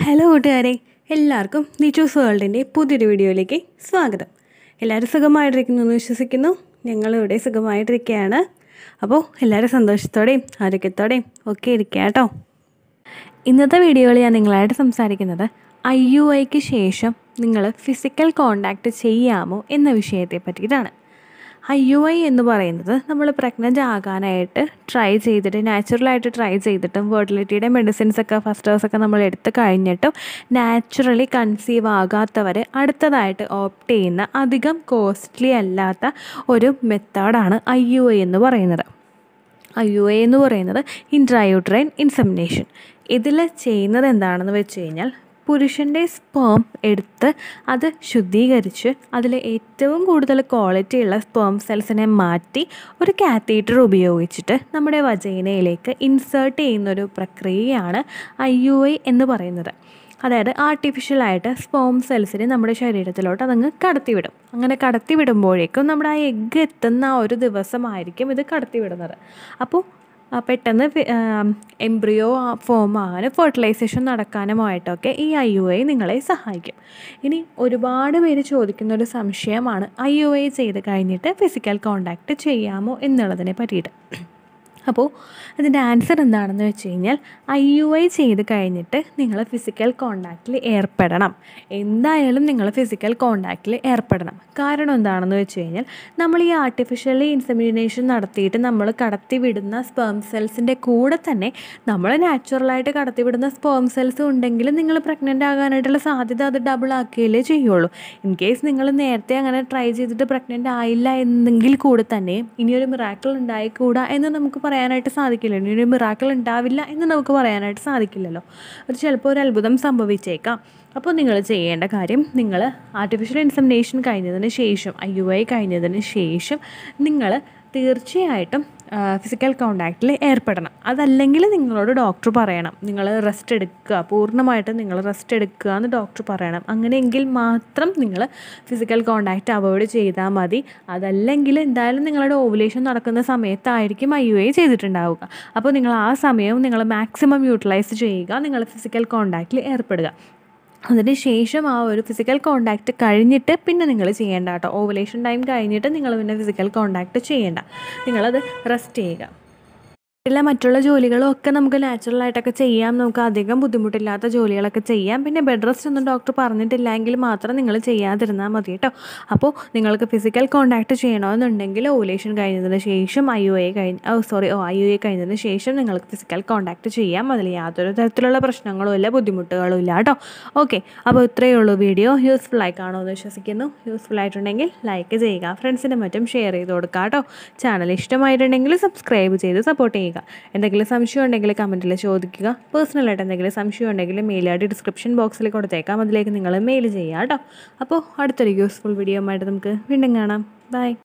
hello കൂട്ടുകാരെ എല്ലാവർക്കും നിച്ചൂസ് വേൾഡിൻ്റെ പുതിയൊരു വീഡിയോയിലേക്ക് സ്വാഗതം എല്ലാവരും സുഖമായിട്ടിരിക്കുന്നു എന്ന് വിശ്വസിക്കുന്നു ഞങ്ങളിവിടെ സുഖമായിട്ടിരിക്കുകയാണ് അപ്പോൾ എല്ലാവരും സന്തോഷത്തോടെയും ആരോഗ്യത്തോടെയും ഒക്കെ ഇരിക്കുക കേട്ടോ ഇന്നത്തെ വീഡിയോയിൽ ഞാൻ നിങ്ങളായിട്ട് സംസാരിക്കുന്നത് ഐ യു ഐക്ക് ശേഷം നിങ്ങൾ ഫിസിക്കൽ കോണ്ടാക്റ്റ് ചെയ്യാമോ എന്ന വിഷയത്തെ പറ്റിയിട്ടാണ് ഐ യു ഐ എന്ന് പറയുന്നത് നമ്മൾ പ്രഗ്നൻ്റ് ആകാനായിട്ട് ട്രൈ ചെയ്തിട്ട് നാച്ചുറലായിട്ട് ട്രൈ ചെയ്തിട്ടും ഫെർട്ടിലിറ്റിയുടെ മെഡിസിൻസ് ഒക്കെ ഫസ്റ്റേഴ്സ് ഒക്കെ നമ്മൾ എടുത്ത് കഴിഞ്ഞിട്ടും നാച്ചുറലി കൺസീവ് ആകാത്തവർ അടുത്തതായിട്ട് ഓപ്റ്റ് ചെയ്യുന്ന അധികം കോസ്റ്റ്ലി അല്ലാത്ത ഒരു മെത്തേഡാണ് ഐ യു ഐ എന്ന് പറയുന്നത് ഐ യു എ എന്ന് പറയുന്നത് ഇൻട്രയൂട്രൈൻ ഇൻസെമിനേഷൻ ഇതിൽ ചെയ്യുന്നത് എന്താണെന്ന് വെച്ച് കഴിഞ്ഞാൽ പുരുഷൻ്റെ സ്പേം എടുത്ത് അത് ശുദ്ധീകരിച്ച് അതിൽ ഏറ്റവും കൂടുതൽ ക്വാളിറ്റി ഉള്ള സ്പേം സെൽസിനെ മാറ്റി ഒരു കാത്തീറ്റർ ഉപയോഗിച്ചിട്ട് നമ്മുടെ വജൈനയിലേക്ക് ഇൻസേർട്ട് ചെയ്യുന്നൊരു പ്രക്രിയയാണ് ഐ യു ഐ എന്ന് പറയുന്നത് അതായത് ആർട്ടിഫിഷ്യലായിട്ട് സ്പോം സെൽസിനെ നമ്മുടെ ശരീരത്തിലോട്ട് അതങ്ങ് കടത്തിവിടും അങ്ങനെ കടത്തിവിടുമ്പോഴേക്കും നമ്മുടെ ആ എഗ്ഗ് എത്തുന്ന ആ ഒരു ദിവസമായിരിക്കും ഇത് കടത്തിവിടുന്നത് അപ്പോൾ പെട്ടെന്ന് എംബ്രിയോ ഫോം ആകാനും ഫെർട്ടിലൈസേഷൻ നടക്കാനുമായിട്ടൊക്കെ ഈ ഐ യു ഐ നിങ്ങളെ സഹായിക്കും ഇനി ഒരുപാട് പേര് ചോദിക്കുന്ന ഒരു സംശയമാണ് ഐ യു ഐ ചെയ്ത് കഴിഞ്ഞിട്ട് ഫിസിക്കൽ കോണ്ടാക്റ്റ് ചെയ്യാമോ എന്നുള്ളതിനെ പറ്റിയിട്ട് അപ്പോൾ അതിൻ്റെ ആൻസർ എന്താണെന്ന് വെച്ച് കഴിഞ്ഞാൽ ഐ യു ഐ ചെയ്ത് കഴിഞ്ഞിട്ട് നിങ്ങൾ ഫിസിക്കൽ കോണ്ടാക്റ്റിൽ ഏർപ്പെടണം എന്തായാലും നിങ്ങൾ ഫിസിക്കൽ കോണ്ടാക്റ്റിൽ ഏർപ്പെടണം കാരണം എന്താണെന്ന് വെച്ച് കഴിഞ്ഞാൽ നമ്മൾ ഈ ആർട്ടിഫിഷ്യലി ഇൻസെമിനേഷൻ നടത്തിയിട്ട് നമ്മൾ കടത്തിവിടുന്ന സ്പേം സെൽസിൻ്റെ കൂടെ തന്നെ നമ്മൾ നാച്ചുറലായിട്ട് കടത്തിവിടുന്ന സ്പേം സെൽസ് ഉണ്ടെങ്കിൽ നിങ്ങൾ പ്രഗ്നൻ്റ് ആകാനായിട്ടുള്ള സാധ്യത അത് ഡബിൾ ആക്കുകയല്ലേ ചെയ്യുള്ളൂ ഇൻ കേസ് നിങ്ങൾ നേരത്തെ അങ്ങനെ ട്രൈ ചെയ്തിട്ട് പ്രഗ്നൻ്റ് ആയില്ല എന്നെങ്കിൽ കൂടെ തന്നെ ഇനിയൊരു മിറാക്കിൾ ഉണ്ടായിക്കൂടാ എന്ന് നമുക്ക് പറയാനായിട്ട് സാധിക്കില്ല ഇനിയൊരു മിറാക്കിൾ ഉണ്ടാവില്ല എന്ന് നമുക്ക് പറയാനായിട്ട് സാധിക്കില്ലല്ലോ അത് ചിലപ്പോൾ ഒരു അത്ഭുതം സംഭവിച്ചേക്കാം അപ്പോൾ നിങ്ങൾ ചെയ്യേണ്ട കാര്യം നിങ്ങൾ ആർട്ടിഫിഷ്യൽ ഇൻസെമിനേഷൻ കഴിഞ്ഞതിന് ശേഷം ഐ യു ഐ കഴിഞ്ഞതിന് ശേഷം നിങ്ങൾ തീർച്ചയായിട്ടും ഫിസിക്കൽ കോണ്ടാക്റ്റിൽ ഏർപ്പെടണം അതല്ലെങ്കിൽ നിങ്ങളോട് ഡോക്ടർ പറയണം നിങ്ങൾ റെസ്റ്റ് എടുക്കുക പൂർണ്ണമായിട്ട് നിങ്ങൾ റെസ്റ്റ് എടുക്കുക എന്ന് ഡോക്ടർ പറയണം അങ്ങനെയെങ്കിൽ മാത്രം നിങ്ങൾ ഫിസിക്കൽ കോണ്ടാക്റ്റ് അവോയ്ഡ് ചെയ്താൽ മതി അതല്ലെങ്കിൽ എന്തായാലും നിങ്ങളുടെ ഓവുലേഷൻ നടക്കുന്ന സമയത്തായിരിക്കും ഐ യു ഐ ചെയ്തിട്ടുണ്ടാവുക അപ്പോൾ നിങ്ങൾ ആ സമയം നിങ്ങൾ മാക്സിമം യൂട്ടിലൈസ് ചെയ്യുക നിങ്ങൾ ഫിസിക്കൽ കോണ്ടാക്റ്റിൽ ഏർപ്പെടുക അതിന് ശേഷം ആ ഒരു ഫിസിക്കൽ കോണ്ടാക്റ്റ് കഴിഞ്ഞിട്ട് പിന്നെ നിങ്ങൾ ചെയ്യേണ്ട കേട്ടോ ഓവുലേഷൻ ടൈം കഴിഞ്ഞിട്ട് നിങ്ങൾ പിന്നെ ഫിസിക്കൽ കോണ്ടാക്റ്റ് ചെയ്യേണ്ട നിങ്ങളത് റെസ്റ്റ് ചെയ്യുക എല്ലാ മറ്റുള്ള ജോലികളും ഒക്കെ നമുക്ക് നാച്ചുറലായിട്ടൊക്കെ ചെയ്യാം നമുക്ക് അധികം ബുദ്ധിമുട്ടില്ലാത്ത ജോലികളൊക്കെ ചെയ്യാം പിന്നെ ബെഡ് റെസ്റ്റ് ഒന്നും ഡോക്ടർ പറഞ്ഞിട്ടില്ല എങ്കിൽ മാത്രം നിങ്ങൾ ചെയ്യാതിരുന്നാൽ മതി കേട്ടോ അപ്പോൾ നിങ്ങൾക്ക് ഫിസിക്കൽ കോണ്ടാക്ട് ചെയ്യണമെന്നുണ്ടെങ്കിൽ ഓവുലേഷൻ കഴിഞ്ഞതിന് ശേഷം ഐ യു എ കഴിഞ്ഞ് ഓ സോറി ഓ ഐ യു എ കഴിഞ്ഞതിന് ശേഷം നിങ്ങൾക്ക് ഫിസിക്കൽ കോണ്ടാക്ട് ചെയ്യാം അതിൽ യാതൊരു തരത്തിലുള്ള പ്രശ്നങ്ങളും ഇല്ല ബുദ്ധിമുട്ടുകളും ഇല്ല കേട്ടോ ഓക്കെ അപ്പോൾ ഇത്രയേ ഉള്ളൂ വീഡിയോ യൂസ്ഫുൾ ആയി കാണുമെന്ന് വിശ്വസിക്കുന്നു യൂസ്ഫുൾ ആയിട്ടുണ്ടെങ്കിൽ ലൈക്ക് ചെയ്യുക ഫ്രണ്ട്സിന് മറ്റും ഷെയർ ചെയ്ത് കൊടുക്കുക കേട്ടോ ചാനൽ ഇഷ്ടമായിട്ടുണ്ടെങ്കിൽ സബ്സ്ക്രൈബ് ചെയ്ത് സപ്പോർട്ട് ചെയ്യുക എന്തെങ്കിലും സംശയം ഉണ്ടെങ്കിൽ കമൻറ്റിൽ ചോദിക്കുക പേഴ്സണലായിട്ട് എന്തെങ്കിലും സംശയം ഉണ്ടെങ്കിൽ മെയിൽ ഐ ഡി ഡിസ്ക്രിപ്ഷൻ ബോക്സിൽ കൊടുത്തേക്കാം അതിലേക്ക് നിങ്ങൾ മെയിൽ ചെയ്യുക കേട്ടോ അപ്പോൾ അടുത്തൊരു യൂസ്ഫുൾ വീഡിയോ ആയിട്ട് നമുക്ക് വീണ്ടും കാണാം ബൈ